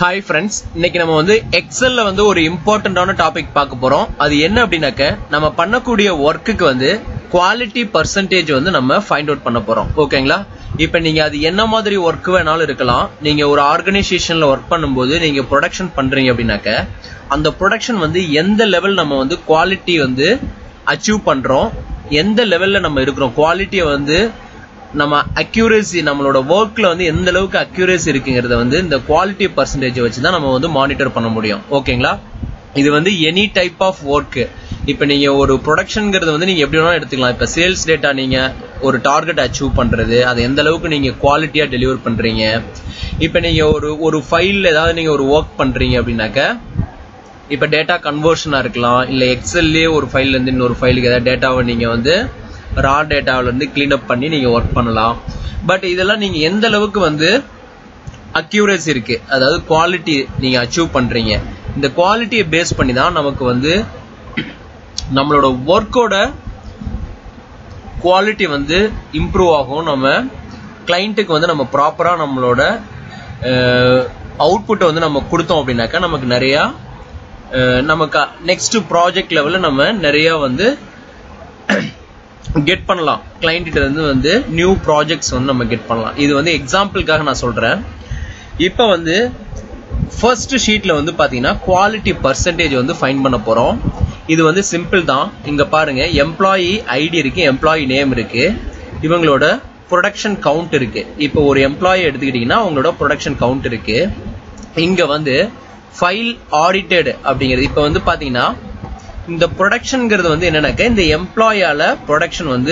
hi friends இன்னைக்கு நம்ம வந்து எக்ஸல்ல வந்து ஒரு இம்பார்ட்டன்டான டாபிக் பார்க்க போறோம் அது என்ன அப்படின்னாக்க நம்ம பண்ணக்கூடிய ஒர்க்குக்கு வந்து குவாலிட்டி பர்சன்டேஜ் வந்து நம்ம ஃபைண்ட் அவுட் பண்ண போறோம் ஓகேங்களா இப்போ நீங்க அது என்ன மாதிரி ஒர்க் வேணாலும் இருக்கலாம் நீங்க ஒரு ஆர்கனைசேஷன்ல ஒர்க் பண்ணும்போது நீங்க ப்ரொடக்ஷன் பண்றீங்க அப்படின்னாக்க அந்த ப்ரொடக்ஷன் வந்து எந்த லெவல் நம்ம வந்து குவாலிட்டி வந்து அச்சீவ் பண்றோம் எந்த லெவல்ல நம்ம இருக்கிறோம் குவாலிட்டியை வந்து நம்ம அக்யூரேசி நம்மளோட ஒர்க்ல வந்து எந்த அளவுக்கு அக்யூரேசி இருக்குங்கிறத வந்து இந்த குவாலிட்டி பர்சன்டேஜ் வச்சு தான் நம்ம வந்து மானிட்டர் பண்ண முடியும் ஓகேங்களா இது வந்து எனி டைப் ஆஃப் ஒர்க் இப்போ நீங்க ஒரு ப்ரொடக்ஷன்ங்கிறது வந்து நீங்க எப்படி வேணாலும் எடுத்துக்கலாம் இப்போ சேல்ஸ் டேட்டா நீங்க ஒரு டார்கெட் அச்சீவ் பண்றது அது எந்த அளவுக்கு நீங்க குவாலிட்டியா டெலிவர் பண்றீங்க இப்போ நீங்க ஒரு ஒரு ஃபைல் ஏதாவது நீங்க ஒரு ஒர்க் பண்றீங்க அப்படின்னாக்க இப்போ டேட்டா கன்வர்ஷனா இருக்கலாம் இல்ல எக்ஸல்லே ஒரு ஃபைல்ல இருந்து இன்னொரு ஃபைலுக்கு ஏதாவது டேட்டாவை நீங்க வந்து ரா டேட்டாவில இருந்து கிளீன் அப் பண்ணி நீங்க ஒர்க் பண்ணலாம் பட் இதெல்லாம் நீங்க எந்த அளவுக்கு வந்து அக்யூரேசி இருக்கு அதாவது குவாலிட்டி நீங்க அச்சீவ் பண்றீங்க இந்த குவாலிட்டியை பேஸ் பண்ணி தான் நமக்கு வந்து நம்மளோட ஒர்க்கோட குவாலிட்டி வந்து இம்ப்ரூவ் ஆகும் நம்ம கிளைண்ட்டுக்கு வந்து நம்ம ப்ராப்பரா நம்மளோட அவுட்புட்டை வந்து நம்ம கொடுத்தோம் அப்படின்னாக்கா நமக்கு நிறைய அஹ், நமக்கு நெக்ஸ்ட் ப்ராஜெக்ட் லெவல்ல நம்ம நிறைய வந்து கெட் பண்ணலாம் கிளைண்ட் கிட்ட இருந்து வந்து நியூ ப்ராஜெக்ட்ஸ் வந்து நம்ம கெட் பண்ணலாம் இது வந்து எக்ஸாம்பிளுக்காக நான் சொல்றேன் இப்போ வந்து ஃபர்ஸ்ட் ஷீட்ல வந்து பாத்தீங்கன்னா குவாலிட்டி பர்சன்டேஜ் வந்து ஃபைன் பண்ண போறோம் இது வந்து சிம்பிள் தான் இங்க பாருங்க எம்ப்ளாயி ஐடி இருக்கு எம்ப்ளாயி நேம் இருக்கு இவங்களோட ப்ரொடக்ஷன் கவுண்ட் இருக்கு இப்போ ஒரு எம்ப்ளாயி எடுத்துக்கிட்டீங்கன்னா அவங்களோட ப்ரொடக்ஷன் கவுண்ட் இருக்கு இங்க வந்து ஃபைல் ஆடிட்டட் அப்படிங்கிறது இப்போ வந்து பாத்தீங்கன்னா இந்த ப்ரொடக்ஷன்ங்கிறது வந்து என்னன்னாக்க இந்த எம்ப்ளாயால ப்ரொடக்ஷன் வந்து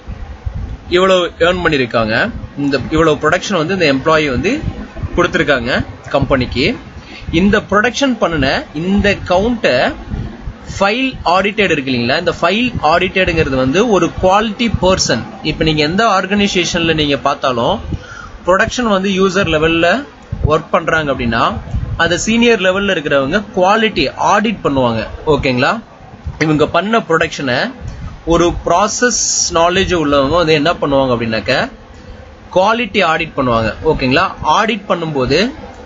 இவ்வளவு ஏர்ன் பண்ணிருக்காங்க இந்த இவ்வளவு ப்ரொடக்ஷன் வந்து இந்த எம்ப்ளாயி வந்து கொடுத்துருக்காங்க கம்பெனிக்கு இந்த ப்ரொடக்ஷன் பண்ணின இந்த கவுண்ட்டை ஃபைல் ஆடிட்டட் இருக்கு இல்லைங்களா இந்த ஃபைல் ஆடிட்டடுங்கிறது வந்து ஒரு குவாலிட்டி பர்சன் இப்போ நீங்க எந்த ஆர்கனைசேஷன்ல நீங்க பார்த்தாலும் ப்ரொடக்ஷன் வந்து யூசர் லெவல்ல ஒர்க் பண்றாங்க அப்படின்னா அது சீனியர் லெவல்ல இருக்கிறவங்க குவாலிட்டி ஆடிட் பண்ணுவாங்க ஓகேங்களா இவங்க பண்ண ப்ரொடக்ஷனை ஒரு ப்ராசஸ் நாலேஜ் உள்ளவங்க வந்து என்ன பண்ணுவாங்க அப்படின்னாக்க குவாலிட்டி ஆடிட் பண்ணுவாங்க ஓகேங்களா ஆடிட் பண்ணும்போது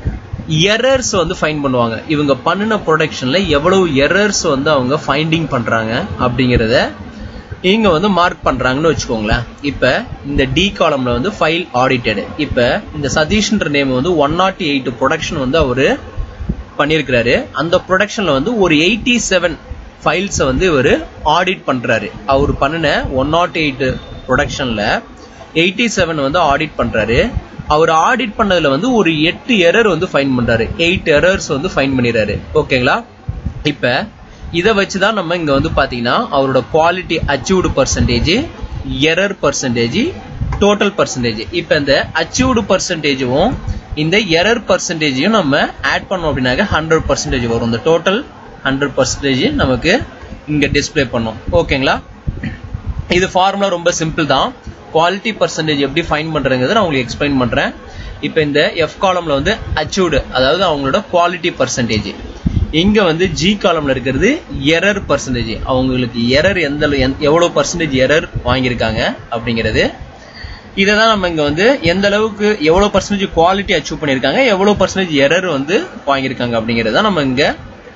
எரர்ஸ் வந்து ஃபைன் பண்ணுவாங்க இவங்க பண்ணின ப்ரொடக்ஷன்ல எவ்வளவு எரர்ஸ் வந்து அவங்க ஃபைண்டிங் பண்றாங்க அப்படிங்கறத இங்க வந்து மார்க் பண்றாங்கன்னு வச்சுக்கோங்களேன் இப்ப இந்த டி காலம்ல வந்து ஃபைல் ஆடிட்டட் இப்ப இந்த சதீஷ்ன்ற நேம் வந்து ஒன் நாட் எயிட் ப்ரொடக்ஷன் வந்து அவரு பண்ணியிருக்கிறாரு அந்த ப்ரொடக்ஷன்ல வந்து ஒரு எயிட்டி செவன் ஃபைல்ஸை வந்து இவர் ஆடிட் பண்றாரு அவர் பண்ணின ஒன் நாட் எயிட் ப்ரொடக்ஷன்ல எயிட்டி செவன் வந்து ஆடிட் பண்றாரு அவர் ஆடிட் பண்ணதுல வந்து ஒரு எட்டு எரர் வந்து ஃபைன் பண்றாரு எயிட் எரர்ஸ் வந்து ஃபைன் பண்ணிடுறாரு ஓகேங்களா இப்ப இதை வச்சுதான் நம்ம இங்க வந்து பாத்தீங்கன்னா அவரோட quality achieved percentage error percentage total percentage இப்ப இந்த அச்சீவ்டு பர்சன்டேஜும் இந்த எரர் பர்சன்டேஜையும் நம்ம ஆட் பண்ணோம் அப்படின்னாக்க ஹண்ட்ரட் பர்சன்டேஜ் வரும் இந்த டோட்டல் ஹண்ட்ரட் பர்சன்டேஜ் நமக்கு இங்க டிஸ்ப்ளே பண்ணும் ஓகேங்களா இது ஃபார்முலா ரொம்ப சிம்பிள் தான் குவாலிட்டி பர்சன்டேஜ் எப்படி ஃபைன் பண்றதுங்கிறத நான் உங்களுக்கு எக்ஸ்பிளைன் பண்றேன் இப்போ இந்த எஃப் காலம்ல வந்து அச்சீவ்டு அதாவது அவங்களோட குவாலிட்டி பர்சன்டேஜ் இங்க வந்து ஜி காலம்ல இருக்கிறது எரர் பர்சன்டேஜ் அவங்களுக்கு எரர் எந்த அளவு- எந்த- எவ்வளவு பர்சன்டேஜ் எரர் வாங்கியிருக்காங்க அப்படிங்கிறது இதை தான் நம்ம இங்க வந்து எந்த அளவுக்கு எவ்வளவு பர்சன்டேஜ் குவாலிட்டி அச்சீவ் பண்ணியிருக்காங்க எவ்வளவு பர்சன்டேஜ் எரர் வந்து வாங்கியிருக்காங்க அப்படிங்கறத நம்ம இங்க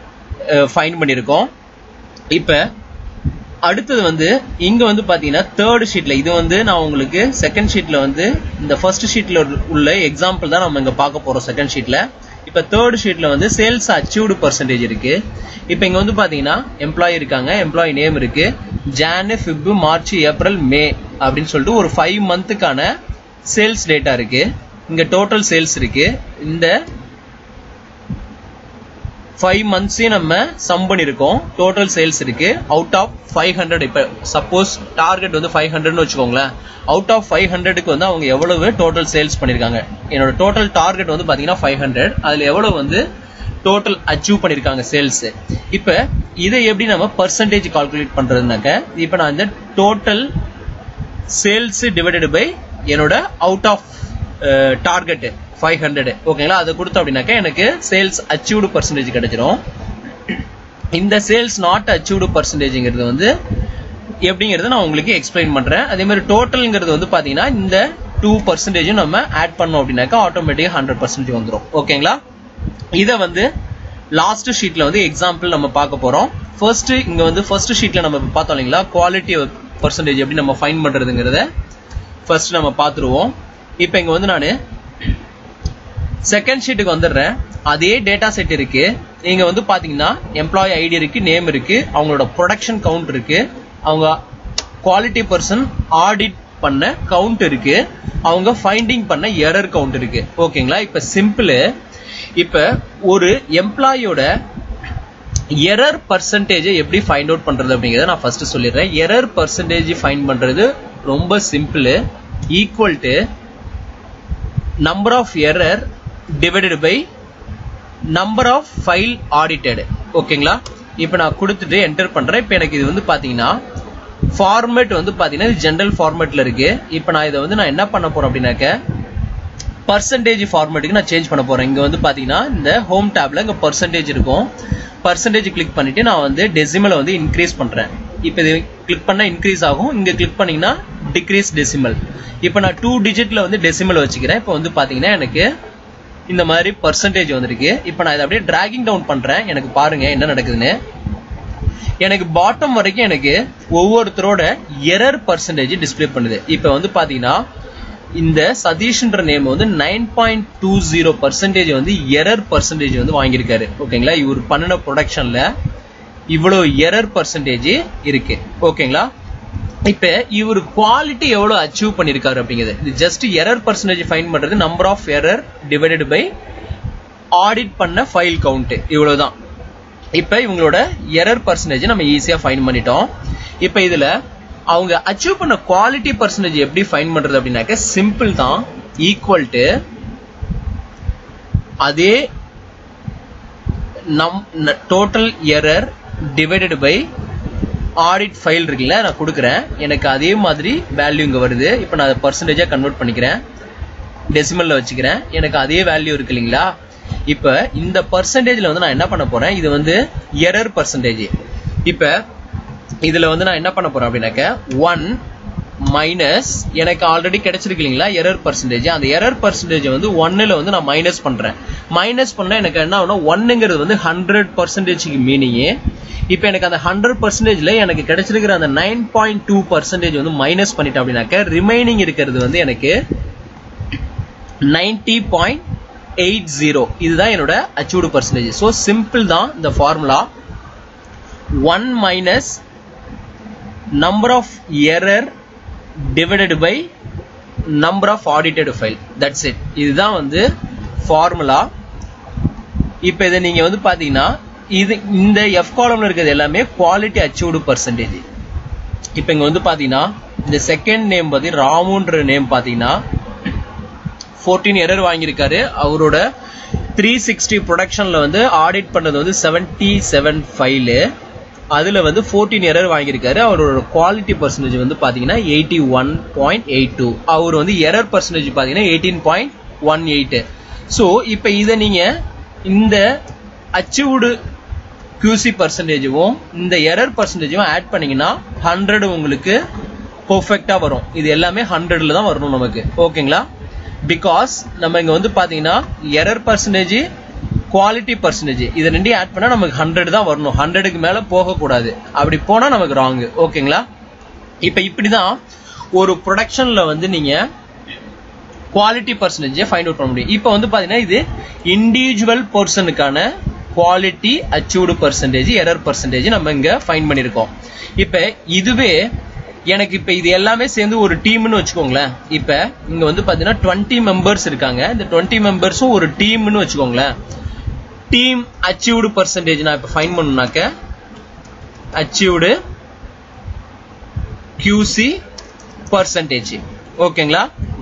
ஃபைன் பண்ணியிருக்கோம் இப்ப அடுத்தது வந்து இங்க வந்து பாத்தீங்கன்னா தேர்ட் ஷீட்ல இது வந்து நான் உங்களுக்கு செகண்ட் ஷீட்ல வந்து இந்த ஃபர்ஸ்ட் ஷீட்ல உள்ள எக்ஸாம்பிள் தான் நம்ம இங்க பார்க்க போறோம் செகண்ட் ஷீட்ல இப்ப தேர்ட் ஷீட்ல வந்து சேல்ஸ் அச்சீவ்டு பர்சன்டேஜ் இருக்கு இப்ப இங்க வந்து பாத்தீங்கன்னா எம்ப்ளாயி இருக்காங்க எம்ப்ளாயி நேம் இருக்கு Jan February March April May அப்படின்னு சொல்லிட்டு ஒரு ஃபைவ் மந்த்துக்கான சேல்ஸ் டேட்டா இருக்கு இங்க டோட்டல் சேல்ஸ் இருக்கு இந்த ஃபைவ் மந்த்ஸையும் நம்ம சம் பண்ணியிருக்கோம் டோட்டல் சேல்ஸ் இருக்கு அவுட் ஆஃப் ஃபைவ் ஹண்ட்ரட் இப்போ சப்போஸ் டார்கெட் வந்து ஃபைவ் ஹண்ட்ரட்னு வச்சுக்கோங்களேன் அவுட் ஆஃப் ஃபைவ் ஹண்ட்ரடுக்கு வந்து அவங்க எவ்வளவு டோட்டல் சேல்ஸ் பண்ணியிருக்காங்க என்னோட டோட்டல் டார்கெட் வந்து பார்த்தீங்கன்னா ஃபைவ் ஹண்ட்ரட் அதில் எவ்வளவு வந்து டோட்டல் அச்சீவ் பண்ணியிருக்காங்க சேல்ஸ் இப்போ இதை எப்படி நம்ம பர்சன்டேஜ் கால்குலேட் பண்றதுனாக்க இப்போ நான் இந்த டோட்டல் சேல்ஸ் டிவைடட் பை என்னோட out of target five hundred ஓகேங்களா அதை கொடுத்தோம் அப்படின்னாக்க எனக்கு சேல்ஸ் அச்சீவ்டு பர்சன்டேஜ் கிடைச்சிரும் இந்த சேல்ஸ் நாட் அச்சீவ்டு பர்சன்டேஜ்ங்கிறது வந்து எப்படிங்கிறத நான் உங்களுக்கு எக்ஸ்பிளைன் பண்றேன் அதே மாதிரி டோட்டல்ங்கிறது வந்து பாத்தீங்கன்னா இந்த டூ பர்சன்டேஜும் நம்ம ஆட் பண்ணோம் அப்படின்னாக்கா ஆட்டோமேட்டிக்கா ஹண்ட்ரட் பர்சன்டேஜ் வந்துடும் ஓகேங்களா இதை வந்து லாஸ்ட் ஷீட்ல வந்து எக்ஸாம்பிள் நம்ம பார்க்க போறோம் ஃபர்ஸ்ட் இங்க வந்து ஃபர்ஸ்ட் ஷீட்ல நம்ம பார்த்தோம் இல்லைங்களா குவாலிட்டி பர்சன்டேஜ் எப்படி நம்ம ஃபைன் பண்றதுங்கிறத ஃபர்ஸ்ட் நம்ம பார்த்துருவோம் இப்போ இங்க வந்து நான் செகண்ட் ஷீட்டுக்கு வந்துடுறேன் அதே டேட்டா செட் இருக்கு நீங்க வந்து பாத்தீங்கன்னா எம்ப்ளாயி ஐடி இருக்கு நேம் இருக்கு அவங்களோட ப்ரொடக்ஷன் கவுண்ட் இருக்கு அவங்க குவாலிட்டி பர்சன் ஆடிட் பண்ண கவுண்ட் இருக்கு அவங்க ஃபைண்டிங் பண்ண எரர் கவுண்ட் இருக்கு ஓகேங்களா இப்ப சிம்பிள் இப்ப ஒரு எம்ப்ளாயோட எரர் பர்சன்டேஜை எப்படி ஃபைண்ட் அவுட் பண்றது அப்படிங்கறத நான் ஃபர்ஸ்ட் சொல்லிடுறேன் எரர் பர்சன்டேஜ் ஃபைண்ட் பண்றது ரொம்ப simple equal to number of error divided by number of file audited ஓகேங்களா இப்போ நான் கொடுத்துட்டு என்டர் பண்றேன் இப்போ எனக்கு இது வந்து பாத்தீங்கன்னா ஃபார்மேட் வந்து பாத்தீங்கன்னா இது ஜென்ரல் ஃபார்மேட்ல இருக்கு இப்போ நான் இதை வந்து நான் என்ன பண்ண போறேன் அப்படின்னாக்க பர்சன்டேஜ் ஃபார்மேட்டுக்கு நான் சேஞ்ச் பண்ண போறேன் இங்க வந்து பாத்தீங்கன்னா இந்த ஹோம் டேப்ல இங்க பர்சன்டேஜ் இருக்கும் பர்சன்டேஜ் கிளிக் பண்ணிட்டு நான் வந்து டெசிமலை வந்து இன்க்ரீஸ் பண்றேன் இப்போ இது கிளிக் பண்ணா இன்க்ரீஸ் ஆகும் இங்க கிளிக் பண்ணீங்கன்னா டிக்ரீஸ் டெசிமல் இப்போ நான் டூ டிஜிட்ல வந்து டெசிமல் வச்சுக்கிறேன் இப்போ வந்து பாத்தீங்கன்னா எனக்கு இந்த மாதிரி பர்சன்டேஜ் வந்திருக்கு இப்போ நான் இதை அப்படியே டிராகிங் டவுன் பண்றேன் எனக்கு பாருங்க என்ன நடக்குதுன்னு எனக்கு பாட்டம் வரைக்கும் எனக்கு ஒவ்வொருத்தரோட எரர் பர்சன்டேஜ் டிஸ்பிளே பண்ணுது இப்போ வந்து பாத்தீங்கன்னா இந்த சதீஷ்ன்ற நேம் வந்து nine point two zero percentage வந்து எரர் பர்சன்டேஜ் வந்து வாங்கியிருக்காரு ஓகேங்களா இவர் பண்ணின ப்ரொடக்ஷன்ல இவ்வளவு எரர் பர்சன்டேஜ் இருக்கு ஓகேங்களா இப்ப இவர் குவாலிட்டி எவ்வளவு அச்சீவ் பண்ணிருக்காரு அப்படிங்கிறது இது ஜஸ்ட் எரர் பர்சன்டேஜ் ஃபைன் பண்றது number of error divided by audit பண்ண ஃபைல் கவுண்ட் இவ்வளவுதான் இப்ப இவங்களோட எரர் பர்சன்டேஜ் நம்ம ஈஸியா ஃபைன் பண்ணிட்டோம் இப்ப இதுல அவங்க அச்சீவ் பண்ண குவாலிட்டி பர்சன்டேஜ் எப்படி ஃபைன் பண்றது அப்படின்னாக்க சிம்பிள் தான் ஈக்குவல் டு அதே நம் total error divided by audit file இருக்குல்ல நான் கொடுக்குறேன் எனக்கு அதே மாதிரி வேல்யூ இங்கே வருது இப்போ நான் அதை பர்சன்டேஜாக கன்வெர்ட் பண்ணிக்கிறேன் டெசிமலில் வச்சுக்கிறேன் எனக்கு அதே வேல்யூ இருக்கு இல்லைங்களா இப்போ இந்த பர்சன்டேஜில் வந்து நான் என்ன பண்ண போறேன் இது வந்து எரர் பர்சன்டேஜ் இப்போ இதில் வந்து நான் என்ன பண்ண போறேன் அப்படின்னாக்க ஒன் மைனஸ் எனக்கு ஆல்ரெடி கிடைச்சிருக்கு இல்லைங்களா எரர் பர்சன்டேஜ் அந்த எரர் பர்சன்டேஜ் வந்து ஒன்னுல வந்து நான் மைனஸ் பண்றேன் மைனஸ் பண்ணா எனக்கு என்ன ஆகும்னா ஒன்னுங்கிறது வந்து ஹண்ட்ரட் பர்சன்டேஜ்க்கு மீனிங் இப்போ எனக்கு அந்த ஹண்ட்ரட் பர்சன்டேஜ்ல எனக்கு கிடைச்சிருக்கிற அந்த நைன் பாயிண்ட் டூ பர்சன்டேஜ் வந்து மைனஸ் பண்ணிட்டேன் அப்படின்னாக்க ரிமைனிங் இருக்கிறது வந்து எனக்கு நைன்டி பாயிண்ட் எயிட் ஜீரோ இதுதான் என்னோட அச்சீவ்டு பர்சன்டேஜ் ஸோ சிம்பிள் தான் இந்த formula one minus number of error divided by number of audited file that's it இதுதான் வந்து ஃபார்முலா இப்போ இதை நீங்க வந்து பாத்தீங்கன்னா இது இந்த எஃப் காலம்ல இருக்கிறது எல்லாமே குவாலிட்டி அச்சீவ்டு பர்சன்டேஜ் இப்போ இங்க வந்து பாத்தீங்கன்னா இந்த செகண்ட் நேம் பத்தி ராமுன்ற நேம் பாத்தீங்கன்னா ஃபோர்டீன் எரர் வாங்கியிருக்காரு அவரோட த்ரீ சிக்ஸ்டி ப்ரொடக்ஷன்ல வந்து ஆடிட் பண்ணது வந்து செவன்டி செவன் ஃபைலு அதுல வந்து ஃபோர்டீன் எரர் வாங்கியிருக்காரு அவரோட குவாலிட்டி பர்சன்டேஜ் வந்து பாத்தீங்கன்னா eighty one point eight two அவர் வந்து எரர் பர்சன்டேஜ் பாத்தீங்கன்னா eighteen point one eight so இப்போ இதை நீங்க இந்த அச்சீவ்டு கியூசி பர்சன்டேஜும் இந்த எரர் பர்சன்டேஜும் ஆட் பண்ணீங்கன்னா ஹண்ட்ரட் உங்களுக்கு பெர்ஃபெக்டா வரும் இது எல்லாமே ஹண்ட்ரட்ல தான் வரணும் நமக்கு ஓகேங்களா பிகாஸ் நம்ம இங்க வந்து பாத்தீங்கன்னா எரர் பர்சன்டேஜ் குவாலிட்டி பர்சன்டேஜ் இது ரெண்டையும் ஆட் பண்ணா நமக்கு ஹண்ட்ரட் தான் வரணும் ஹண்ட்ரடுக்கு மேல போகக்கூடாது அப்படி போனா நமக்கு ராங் ஓகேங்களா இப்ப இப்படிதான் ஒரு ப்ரொடக்ஷன்ல வந்து நீங்க குவாலிட்டி பர்சன்டேஜ் ஃபைண்ட் அவுட் பண்ண முடியும் இப்போ வந்து பாத்தீங்கன்னா இது இண்டிவிஜுவல் பர்சனுக்கான quality achieved percentage error percentage நம்ம இங்க ஃபைண்ட் பண்ணிருக்கோம் இப்ப இதுவே எனக்கு இப்ப இது எல்லாமே சேர்ந்து ஒரு டீம்னு வச்சுக்கோங்களேன் இப்ப இங்க வந்து பாத்தீங்கன்னா டுவெண்ட்டி மெம்பர்ஸ் இருக்காங்க இந்த டுவெண்ட்டி மெம்பர்ஸும் ஒரு டீம்னு வச்சுக்கோங்களேன் டீம் அச்சீவ்டு பர்சன்டேஜ் நான் இப்ப ஃபைன் பண்ணுனாக்க அச்சீவ்டு கியூசி பர்சன்டேஜ் ஓகேங்களா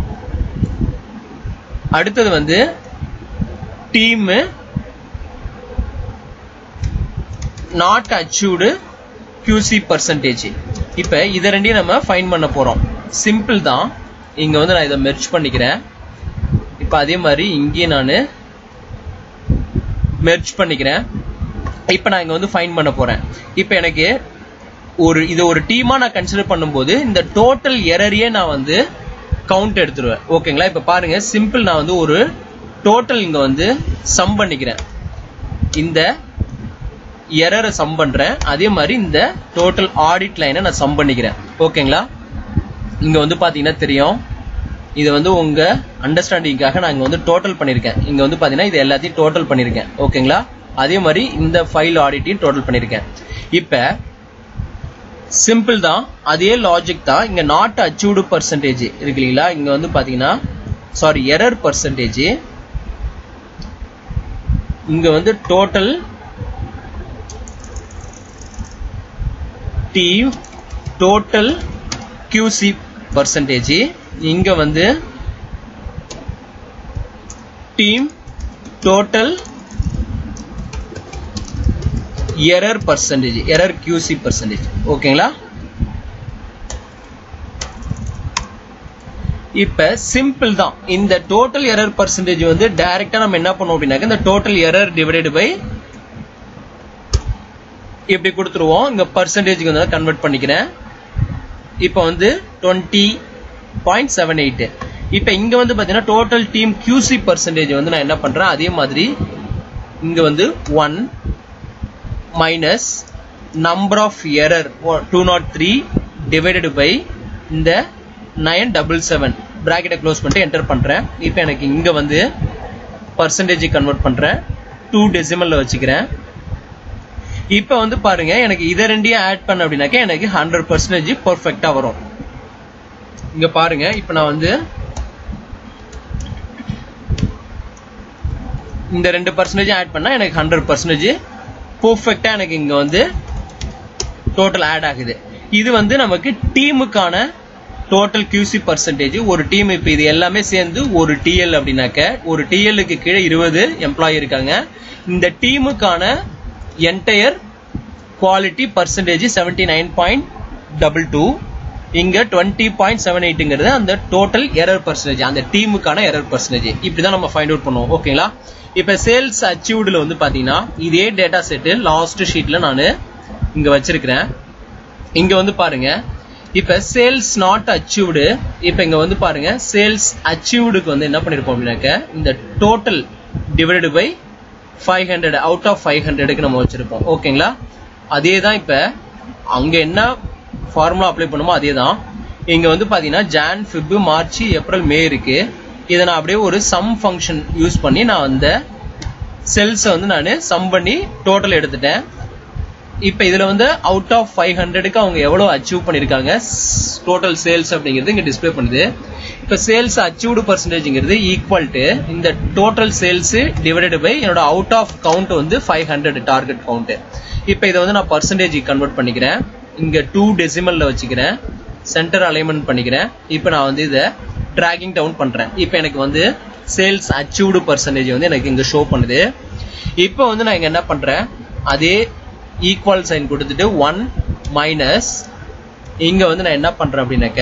அடுத்தது வந்து team not achieved QC percentage இப்ப இதை ரெண்டையும் நம்ம ஃபைன் பண்ண போறோம் சிம்பிள் தான் இங்க வந்து நான் இதை மெர்ச் பண்ணிக்கிறேன் இப்ப அதே மாதிரி இங்கேயும் நான் மெர்ச் பண்ணிக்கிறேன் இப்ப நான் இங்க வந்து ஃபைன் பண்ண போறேன் இப்ப எனக்கு ஒரு இதை ஒரு டீமா நான் கன்சிடர் பண்ணும்போது இந்த டோட்டல் எரரையே நான் வந்து கவுண்ட் எடுத்துருவேன் ஓகேங்களா இப்ப பாருங்க சிம்பிள் நான் வந்து ஒரு டோட்டல் இங்க வந்து சம் பண்ணிக்கிறேன் இந்த எரரை சம் பண்றேன் அதே மாதிரி இந்த டோட்டல் ஆடிட் லைனை நான் சம் பண்ணிக்கிறேன் ஓகேங்களா இங்க வந்து பாத்தீங்கன்னா தெரியும் இது வந்து உங்க அண்டர்ஸ்டாண்டிங்காக நான் இங்க வந்து டோட்டல் பண்ணிருக்கேன் இங்க வந்து பாத்தீங்கன்னா இது எல்லாத்தையும் டோட்டல் பண்ணிருக்கேன் ஓகேங்களா அதே மாதிரி இந்த ஃபைல் ஆடிட்டையும் டோட்டல் பண்ணிருக்கேன் இப்ப சிம்பிள் தான் அதே லாஜிக் தான் இங்க நாட் அச்சீவ்டு பர்சன்டேஜ் இருக்கு இல்லைங்களா இங்க வந்து பாத்தீங்கன்னா சாரி எரர் பர்சன்டேஜ் இங்க வந்து total team total QC percentage இங்க வந்து team total error percentage error QC percentage ஓகேங்களா இப்ப சிம்பிள் தான் இந்த டோட்டல் எரர் பர்சன்டேஜ் வந்து டைரக்டா நம்ம என்ன பண்ணுவோம் அப்படின்னாக்க இந்த டோட்டல் எரர் டிவைடட் பை இப்படி கொடுத்துருவோம் இங்க பர்சன்டேஜ்க்கு வந்து கன்வெர்ட் பண்ணிக்கிறேன் இப்போ வந்து டுவெண்ட்டி பாயிண்ட் செவன் எயிட் இப்போ இங்க வந்து பாத்தீங்கன்னா டோட்டல் டீம் QC பர்சன்டேஜ் வந்து நான் என்ன பண்றேன் அதே மாதிரி இங்க வந்து one minus number of error two nought three divided by இந்த நைன் டபுள் செவன் ப்ராக்கெட்டை க்ளோஸ் பண்ணிட்டு என்டர் பண்றேன் இப்போ எனக்கு இங்க வந்து பர்சன்டேஜ் கன்வெர்ட் பண்றேன் டூ டெசிமல்ல வச்சுக்கிறேன் இப்போ வந்து பாருங்க எனக்கு இதை ரெண்டையும் ஆட் பண்ண அப்படின்னாக்க எனக்கு ஹண்ட்ரட் பர்சன்டேஜ் பர்ஃபெக்டா வரும் இங்க பாருங்க இப்போ நான் வந்து இந்த ரெண்டு பர்சன்டேஜ் ஆட் பண்ணா எனக்கு ஹண்ட்ரட் பர்சன்டேஜ் பர்ஃபெக்டா எனக்கு இங்க வந்து டோட்டல் ஆட் ஆகுது இது வந்து நமக்கு டீமுக்கான டோட்டல் QC பர்சன்டேஜ் ஒரு டீம் இப்போ இது எல்லாமே சேர்ந்து ஒரு டிஎல் அப்படின்னாக்க ஒரு டிஎல்லுக்கு கீழே இருபது எம்ப்ளாயி இருக்காங்க இந்த டீமுக்கான entire quality percentage seventy nine point double two இங்க டுவெண்ட்டி பாயிண்ட் செவன் எயிட்டுங்கிறது அந்த டோட்டல் எரர் பர்சன்டேஜ் அந்த டீமுக்கான எரர் பர்சன்டேஜ் இப்படிதான் நம்ம ஃபைண்ட் அவுட் பண்ணுவோம் ஓகேங்களா இப்ப சேல்ஸ் அச்சீவ்டுல வந்து பாத்தீங்கன்னா இதே டேட்டா செட் லாஸ்ட் ஷீட்ல நான் இங்க வச்சிருக்கிறேன் இங்க வந்து பாருங்க இப்ப சேல்ஸ் நாட் அச்சீவ்டு இப்ப இங்க வந்து பாருங்க சேல்ஸ் அச்சீவ்டுக்கு வந்து என்ன பண்ணிருப்போம் அப்படின்னாக்க இந்த total divided by five hundred out of five ஹண்ட்ரடுக்கு நம்ம வச்சிருப்போம் ஓகேங்களா அதே தான் இப்ப அங்க என்ன ஃபார்முலா அப்ளை பண்ணுமோ அதே தான் இங்க வந்து பாத்தீங்கன்னா Jan Feb March April May இருக்கு இதை நான் அப்படியே ஒரு சம் ஃபங்க்ஷன் யூஸ் பண்ணி நான் அந்த செல்ஸை வந்து நான் சம் பண்ணி டோட்டல் எடுத்துட்டேன் இப்போ இதுல வந்து அவுட் ஆஃப் ஃபைவ் ஹண்ட்ரடுக்கு அவங்க எவ்வளவு அச்சீவ் பண்ணிருக்காங்க டோட்டல் சேல்ஸ் அப்படிங்கிறது இங்க டிஸ்ப்ளே பண்ணுது இப்போ சேல்ஸ் அச்சீவ்டு பர்சன்டேஜ்ங்கிறது ஈக்குவல் டு இந்த டோட்டல் சேல்ஸ் டிவைடட் பை என்னோட அவுட் ஆஃப் கவுண்ட் வந்து ஃபைவ் ஹண்ட்ரட் டார்கெட் கவுண்ட் இப்போ இதை வந்து நான் பர்சன்டேஜ் கன்வெர்ட் பண்ணிக்கிறேன் இங்க டூ டெசிமல்ல வச்சுக்கிறேன் சென்டர் அலைன்மெண்ட் பண்ணிக்கிறேன் இப்போ நான் வந்து இதை ட்ராகிங் டவுன் பண்றேன் இப்போ எனக்கு வந்து சேல்ஸ் அச்சீவ்டு பர்சன்டேஜ் வந்து எனக்கு இங்க ஷோ பண்ணுது இப்போ வந்து நான் இங்க என்ன பண்றேன் அதே ஈக்குவல் சைன் கொடுத்துட்டு ஒன் மைனஸ் இங்க வந்து நான் என்ன பண்றேன் அப்படின்னாக்க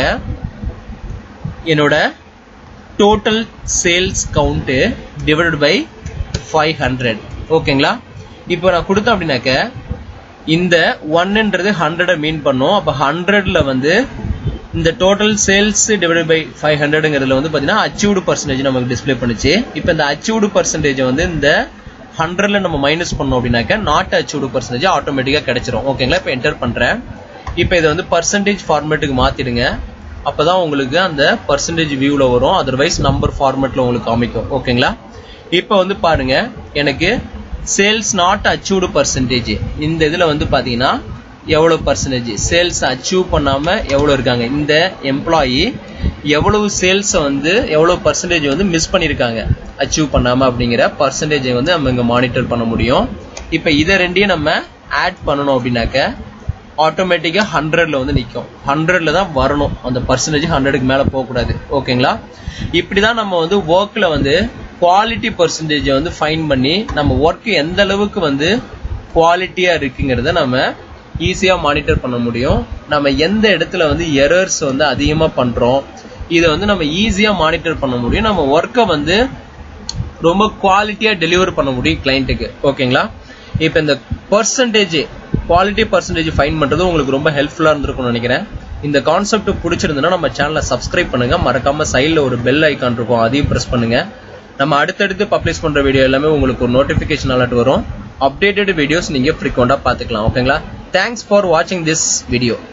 என்னோட total sales count divided by five hundred ஓகேங்களா இப்போ நான் கொடுத்தேன் அப்படின்னாக்க இந்த ஒன்னுன்றது ஹண்ட்ரடை மீன் பண்ணும் அப்போ ஹண்ட்ரட்ல வந்து இந்த total sales divide by five ஹண்ட்ரடுங்கிறதுல வந்து பார்த்தீங்கன்னா அச்சீவ்டு பர்சன்டேஜ் நமக்கு டிஸ்ப்ளே பண்ணுச்சு இப்போ இந்த அச்சீவ்டு பர்சன்டேஜ் வந்து இந்த ஹண்ட்ரட்ல நம்ம மைனஸ் பண்ணோம் அப்படின்னாக்க நாட் அச்சீவ்டு பர்சன்டேஜ் ஆட்டோமேட்டிக்காக கிடைச்சிரும் ஓகேங்களா இப்போ என்டர் பண்றேன் இப்போ இதை வந்து பர்சன்டேஜ் ஃபார்மேட்டுக்கு மாத்திடுங்க அப்பதான் உங்களுக்கு அந்த பர்சன்டேஜ் வியூல வரும் அதர்வைஸ் நம்பர் ஃபார்மேட்ல உங்களுக்கு காமிக்கும் ஓகேங்களா இப்போ வந்து பாருங்க எனக்கு சேல்ஸ் நாட் அச்சீவ்டு பர்சன்டேஜ் இந்த இதுல வந்து பாத்தீங்கன்னா எவ்வளவு பர்சன்டேஜ் சேல்ஸ் அச்சீவ் பண்ணாம எவ்வளவு இருக்காங்க இந்த எம்ப்ளாயி எவ்வளவு சேல்ஸ் வந்து எவ்வளவு பர்சன்டேஜ் வந்து மிஸ் பண்ணிருக்காங்க அச்சீவ் பண்ணாம அப்படிங்கிற பர்சன்டேஜை வந்து நம்ம இங்க மானிட்டர் பண்ண முடியும் இப்ப இதை ரெண்டையும் நம்ம ஆட் பண்ணணும் அப்படின்னாக்க ஆட்டோமேட்டிக்கா ஹண்ட்ரட்ல வந்து நிற்கும் ஹண்ட்ரட்ல தான் வரணும் அந்த பர்சன்டேஜ் ஹண்ட்ரடுக்கு மேல போகக்கூடாது ஓகேங்களா இப்படிதான் நம்ம வந்து ஒர்க்ல வந்து குவாலிட்டி பர்சன்டேஜை வந்து ஃபைன் பண்ணி நம்ம ஒர்க் எந்த அளவுக்கு வந்து குவாலிட்டியா இருக்குங்கிறத நம்ம ஈஸியா மானிட்டர் பண்ண முடியும் நம்ம எந்த இடத்துல வந்து எரர்ஸ் வந்து அதிகமா பண்றோம் இதை வந்து நம்ம ஈஸியா மானிட்டர் பண்ண முடியும் நம்ம ஒர்க்கை வந்து ரொம்ப குவாலிட்டியா டெலிவர் பண்ண முடியும் கிளைண்ட்டுக்கு ஓகேங்களா இப்போ இந்த பர்சன்டேஜ் குவாலிட்டி பர்சன்டேஜ் ஃபைன் பண்றது உங்களுக்கு ரொம்ப ஹெல்ப்ஃபுல்லா இருந்திருக்கும்னு நினைக்கிறேன் இந்த கான்செப்ட் பிடிச்சிருந்ததுன்னா நம்ம சேனலை சப்ஸ்கிரைப் பண்ணுங்க மறக்காம சைடில் ஒரு பெல் ஐக்கான் இருக்கும் அதையும் ப்ரெஸ் பண்ணுங்க நம்ம அடுத்தடுத்து பப்ளிஷ் பண்ற வீடியோ எல்லாமே உங்களுக்கு ஒரு நோட்டிபிகேஷன் அலர்ட் வரும் அப்டேட்டட் வீடியோஸ் நீங்க ஃப்ரீக்வெண்டா பாத்துக்கலாம் ஓகேங்களா தேங்க்ஸ் ஃபார் வாட்சிங் திஸ் வீடியோ